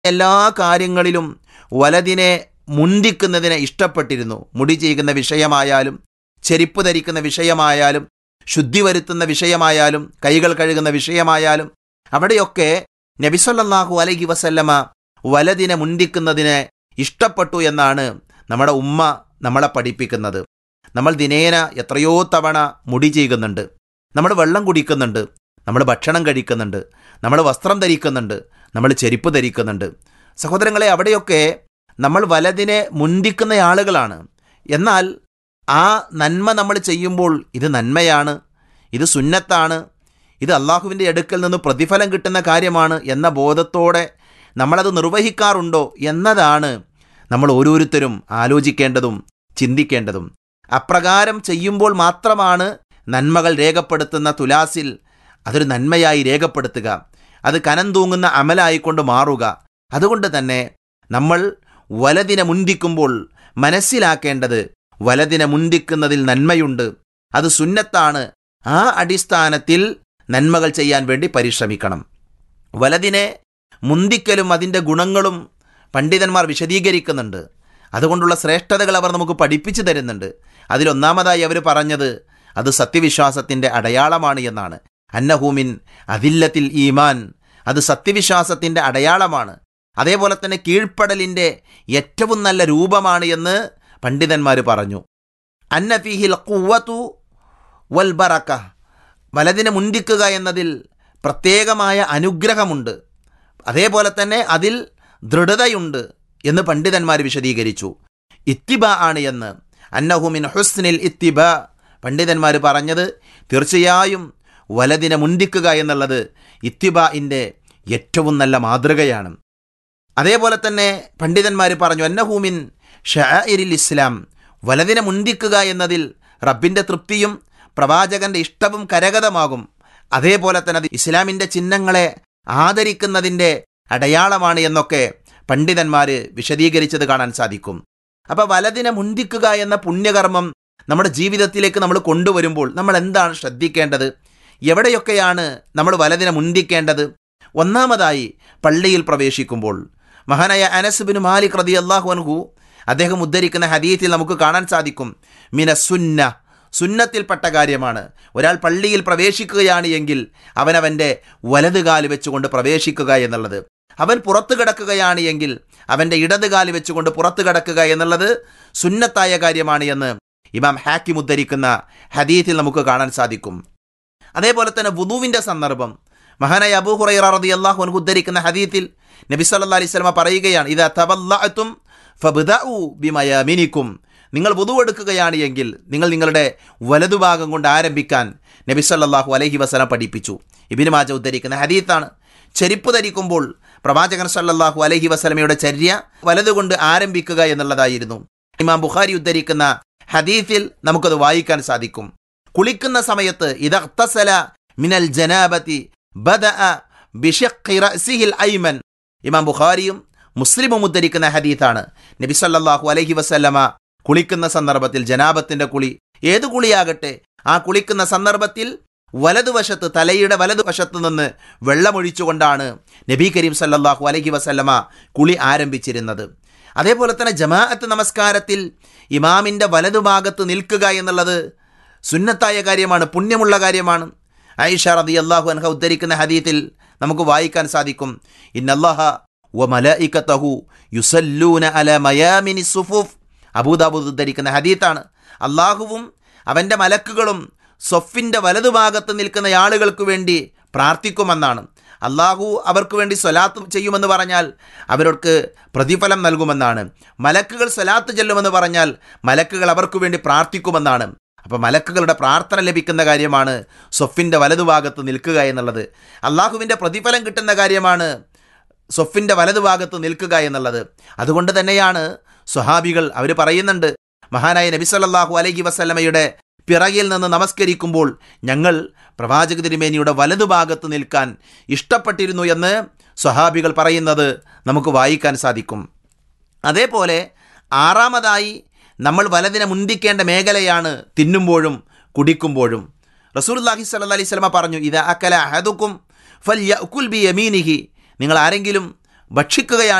എല്ലാ കാര്യങ്ങളിലും വലതിനെ മുന്തിക്കുന്നതിനെ ഇഷ്ടപ്പെട്ടിരുന്നു മുടി ചെയ്യുന്ന വിഷയമായാലും ചെരിപ്പ് ധരിക്കുന്ന വിഷയമായാലും ശുദ്ധി വരുത്തുന്ന വിഷയമായാലും കൈകൾ കഴുകുന്ന വിഷയമായാലും അവിടെയൊക്കെ നബിസല്ലാഹു അലൈഹി വസല്ലമ വലതിനെ മുന്തിക്കുന്നതിനെ ഇഷ്ടപ്പെട്ടു എന്നാണ് നമ്മുടെ ഉമ്മ നമ്മളെ പഠിപ്പിക്കുന്നത് നമ്മൾ ദിനേന എത്രയോ തവണ മുടി ചെയ്യുന്നുണ്ട് നമ്മൾ വെള്ളം കുടിക്കുന്നുണ്ട് നമ്മൾ ഭക്ഷണം കഴിക്കുന്നുണ്ട് നമ്മൾ വസ്ത്രം ധരിക്കുന്നുണ്ട് നമ്മൾ ചെരുപ്പ് ധരിക്കുന്നുണ്ട് സഹോദരങ്ങളെ അവിടെയൊക്കെ നമ്മൾ വലതിനെ മുന്തിക്കുന്ന ആളുകളാണ് എന്നാൽ ആ നന്മ നമ്മൾ ചെയ്യുമ്പോൾ ഇത് നന്മയാണ് ഇത് സുന്നത്താണ് ഇത് അള്ളാഹുവിൻ്റെ അടുക്കൽ നിന്ന് പ്രതിഫലം കിട്ടുന്ന കാര്യമാണ് എന്ന ബോധത്തോടെ നമ്മളത് നിർവഹിക്കാറുണ്ടോ എന്നതാണ് നമ്മൾ ഓരോരുത്തരും ആലോചിക്കേണ്ടതും ചിന്തിക്കേണ്ടതും അപ്രകാരം ചെയ്യുമ്പോൾ മാത്രമാണ് നന്മകൾ രേഖപ്പെടുത്തുന്ന തുലാസിൽ അതൊരു നന്മയായി രേഖപ്പെടുത്തുക അത് കനം തൂങ്ങുന്ന അമലായിക്കൊണ്ട് മാറുക അതുകൊണ്ട് തന്നെ നമ്മൾ വലതിനെ മുന്തിക്കുമ്പോൾ മനസ്സിലാക്കേണ്ടത് വലതിനെ മുന്തിക്കുന്നതിൽ നന്മയുണ്ട് അത് സുന്നത്താണ് ആ അടിസ്ഥാനത്തിൽ നന്മകൾ ചെയ്യാൻ വേണ്ടി പരിശ്രമിക്കണം വലതിനെ മുന്തിക്കലും അതിൻ്റെ ഗുണങ്ങളും പണ്ഡിതന്മാർ വിശദീകരിക്കുന്നുണ്ട് അതുകൊണ്ടുള്ള ശ്രേഷ്ഠതകൾ അവർ നമുക്ക് പഠിപ്പിച്ചു തരുന്നുണ്ട് അതിലൊന്നാമതായി അവർ പറഞ്ഞത് അത് സത്യവിശ്വാസത്തിൻ്റെ അടയാളമാണ് എന്നാണ് അന്നഹൂമിൻ അതില്ലത്തിൽ ഈമാൻ അത് സത്യവിശ്വാസത്തിൻ്റെ അടയാളമാണ് അതേപോലെ തന്നെ കീഴ്പ്പെടലിൻ്റെ ഏറ്റവും നല്ല രൂപമാണ് എന്ന് പണ്ഡിതന്മാർ പറഞ്ഞു അന്നഫിഹിൽ കുവ്വത്തു വൽ ബറക്ക വലതിനെ മുന്തിക്കുക എന്നതിൽ പ്രത്യേകമായ അനുഗ്രഹമുണ്ട് അതേപോലെ തന്നെ അതിൽ ദൃഢതയുണ്ട് എന്ന് പണ്ഡിതന്മാർ വിശദീകരിച്ചു ഇത്തിബ ആണ് എന്ന് അന്നഹുമിൻ ഹുസ്നിൽ ഇത്തിബ പണ്ഡിതന്മാർ പറഞ്ഞത് തീർച്ചയായും വലതിനെ മുന്തിക്കുക എന്നുള്ളത് ഇത്തിബാഇൻ്റെ ഏറ്റവും നല്ല മാതൃകയാണ് അതേപോലെ തന്നെ പണ്ഡിതന്മാർ പറഞ്ഞു അന്നഹൂമിൻ ഷാഇരിൽ ഇസ്ലാം വലതിനെ മുന്തിക്കുക എന്നതിൽ റബ്ബിൻ്റെ തൃപ്തിയും പ്രവാചകന്റെ ഇഷ്ടവും കരഗതമാകും അതേപോലെ തന്നെ അത് ഇസ്ലാമിൻ്റെ ചിഹ്നങ്ങളെ ആദരിക്കുന്നതിൻ്റെ അടയാളമാണ് എന്നൊക്കെ പണ്ഡിതന്മാർ വിശദീകരിച്ചത് കാണാൻ സാധിക്കും അപ്പോൾ വലതിനെ മുന്തിക്കുക എന്ന പുണ്യകർമ്മം നമ്മുടെ ജീവിതത്തിലേക്ക് നമ്മൾ കൊണ്ടുവരുമ്പോൾ നമ്മൾ എന്താണ് ശ്രദ്ധിക്കേണ്ടത് എവിടെയൊക്കെയാണ് നമ്മൾ വലതിനെ മുന്തിക്കേണ്ടത് ഒന്നാമതായി പള്ളിയിൽ പ്രവേശിക്കുമ്പോൾ മഹാനായ അനസ് ബിൻ മാലിക് റതി അള്ളാഹു അൻഹു അദ്ദേഹം ഉദ്ധരിക്കുന്ന ഹദീത്തിൽ നമുക്ക് കാണാൻ സാധിക്കും മിന സുന്ന സുന്നത്തിൽപ്പെട്ട കാര്യമാണ് ഒരാൾ പള്ളിയിൽ പ്രവേശിക്കുകയാണ് എങ്കിൽ അവനവൻ്റെ വലതുകാല് വെച്ചുകൊണ്ട് പ്രവേശിക്കുക എന്നുള്ളത് അവൻ പുറത്തു കിടക്കുകയാണ് എങ്കിൽ അവൻ്റെ ഇടതുകാല് വെച്ചുകൊണ്ട് പുറത്തു കിടക്കുക എന്നുള്ളത് സുന്നത്തായ കാര്യമാണ് എന്ന് ഇമാം ഹാക്കിം ഉദ്ധരിക്കുന്ന ഹദീത്തിൽ നമുക്ക് കാണാൻ സാധിക്കും അതേപോലെ തന്നെ വുദുവിൻ്റെ സന്ദർഭം മഹാനായ അബൂ ഹുറൈറ റതി അള്ളാഹു അൻഹു ഉദ്ധരിക്കുന്ന ഹദീത്തിൽ നബി സല്ലാ അലൈഹി സ്വലമ പറയുകയാണ് ഇത് തവല്ലാത്തും ഫബുദഉ ബിമയാമിനിക്കും നിങ്ങൾ വുദു എടുക്കുകയാണ് എങ്കിൽ നിങ്ങൾ നിങ്ങളുടെ വലതുഭാഗം കൊണ്ട് ആരംഭിക്കാൻ നബി സല്ലാഹു അലൈഹി വസലം പഠിപ്പിച്ചു ഇബിന് മാജ ഉദ്ധരിക്കുന്ന ഹദീത്താണ് ചെരിപ്പ് ധരിക്കുമ്പോൾ പ്രവാചകൻ സല്ലല്ലാഹു അലൈഹി വസലമയുടെ ചര്യ വലതുകൊണ്ട് ആരംഭിക്കുക എന്നുള്ളതായിരുന്നു ഇമാം ബുഖാരി ഉദ്ധരിക്കുന്ന ഹദീഫിൽ നമുക്കത് വായിക്കാൻ സാധിക്കും കുളിക്കുന്ന സമയത്ത് ഇതല മിനൽ ജനാബത്തി ഐമൻ ഇമാം ബുഖാരിയും മുസ്ലിമും ഉദ്ധരിക്കുന്ന ഹദീത്താണ് നബി സല്ലല്ലാഹു അലൈഹി വസല്ലമ കുളിക്കുന്ന സന്ദർഭത്തിൽ ജനാബത്തിന്റെ കുളി ഏതു കുളിയാകട്ടെ ആ കുളിക്കുന്ന സന്ദർഭത്തിൽ വലതുവശത്ത് തലയുടെ വലതുവശത്ത് നിന്ന് വെള്ളമൊഴിച്ചുകൊണ്ടാണ് നബി കരീം സല്ലല്ലാഹു അലൈഹി വസല്ലമ കുളി ആരംഭിച്ചിരുന്നത് അതേപോലെ തന്നെ ജമാഅത്ത് നമസ്കാരത്തിൽ ഇമാമിൻ്റെ വലതുഭാഗത്ത് നിൽക്കുക എന്നുള്ളത് സുന്നത്തായ കാര്യമാണ് പുണ്യമുള്ള കാര്യമാണ് ഐഷ റതി അള്ളാഹു അൻഹ ഉദ്ധരിക്കുന്ന ഹദീത്തിൽ നമുക്ക് വായിക്കാൻ സാധിക്കും ഇന്നല്ലാഹ വ മലഇകതഹു യുസല്ലൂന അല മയാമിനി സുഫൂഫ് അബൂദാബൂദ് ഉദ്ധരിക്കുന്ന ഹദീത്താണ് അള്ളാഹുവും അവൻ്റെ മലക്കുകളും സൊഫിൻ്റെ വലതുഭാഗത്ത് നിൽക്കുന്ന ആളുകൾക്ക് വേണ്ടി പ്രാർത്ഥിക്കുമെന്നാണ് അള്ളാഹു അവർക്ക് വേണ്ടി സ്വലാത്ത് ചെയ്യുമെന്ന് പറഞ്ഞാൽ അവർക്ക് പ്രതിഫലം നൽകുമെന്നാണ് മലക്കുകൾ സ്വലാത്ത് ചെല്ലുമെന്ന് പറഞ്ഞാൽ മലക്കുകൾ അവർക്ക് വേണ്ടി പ്രാർത്ഥിക്കുമെന്നാണ് അപ്പോൾ മലക്കുകളുടെ പ്രാർത്ഥന ലഭിക്കുന്ന കാര്യമാണ് സൊഫിൻ്റെ വലതുഭാഗത്ത് നിൽക്കുക എന്നുള്ളത് അള്ളാഹുവിൻ്റെ പ്രതിഫലം കിട്ടുന്ന കാര്യമാണ് സൊഫിൻ്റെ വലതുഭാഗത്ത് നിൽക്കുക എന്നുള്ളത് അതുകൊണ്ട് തന്നെയാണ് സ്വഹാബികൾ അവർ പറയുന്നുണ്ട് മഹാനായ നബി സല്ലല്ലാഹു അലൈഹി വസല്ലമയുടെ പിറകിൽ നിന്ന് നമസ്കരിക്കുമ്പോൾ ഞങ്ങൾ പ്രവാചക തിരുമേനിയുടെ വലതുഭാഗത്ത് നിൽക്കാൻ ഇഷ്ടപ്പെട്ടിരുന്നു എന്ന് സ്വഹാബികൾ പറയുന്നത് നമുക്ക് വായിക്കാൻ സാധിക്കും അതേപോലെ ആറാമതായി നമ്മൾ വലതിനെ മുന്തിക്കേണ്ട മേഖലയാണ് തിന്നുമ്പോഴും കുടിക്കുമ്പോഴും റസൂൽല്ലാഹി സല്ല അലൈഹി സ്വലമ പറഞ്ഞു ഇത് അക്കല അഹദുക്കും ഫൽ യഅ്കുൽ ബി യമീനിഹി നിങ്ങൾ ആരെങ്കിലും ഭക്ഷിക്കുകയാണ്